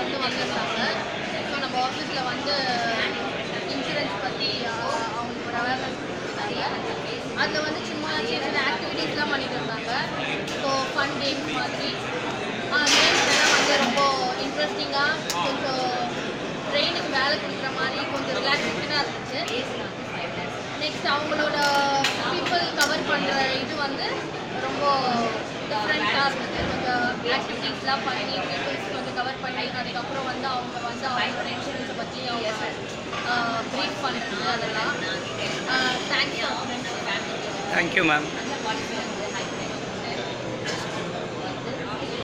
வந்து வந்திருந்தாங்க ஸோ நம்ம ஆஃபீஸில் வந்து இன்சூரன்ஸ் பற்றி அவங்களுக்கு ஒரு அவேர்னஸ் கொடுத்தாங்க அதில் வந்து சும்மா சின்ன சின்ன ஆக்டிவிட்டீஸ்லாம் பண்ணிட்டு இருந்தாங்க ஸோ ஃபன் கேம்ஸ் மாதிரி கேம்ஸ் எல்லாம் வந்து ரொம்ப இன்ட்ரெஸ்டிங்காக கொஞ்சம் பிரெயினுக்கு வேலை கொடுக்குற மாதிரி கொஞ்சம் ரிலாக்ஸேஷனாக இருந்துச்சு நெக்ஸ்ட் அவங்களோட பீப்புள் கவர் பண்ணுற இது வந்து ரொம்ப டிஃப்ரெண்ட்டாக இருந்தது கொஞ்சம் ஆக்டிவிட்டீஸ்லாம் பண்ணி பீப்புள்ஸ் கொஞ்சம் கவர் பண்ணி அதுக்கப்புறம் வந்து அவங்க வந்து அவங்களோட இன்சூரன்ஸை பற்றி அவங்க ப்ரீஃப் பண்ணுறது அதெல்லாம் தேங்க்ஸ் தேங்க்யூ மேம் ஃபேமிலி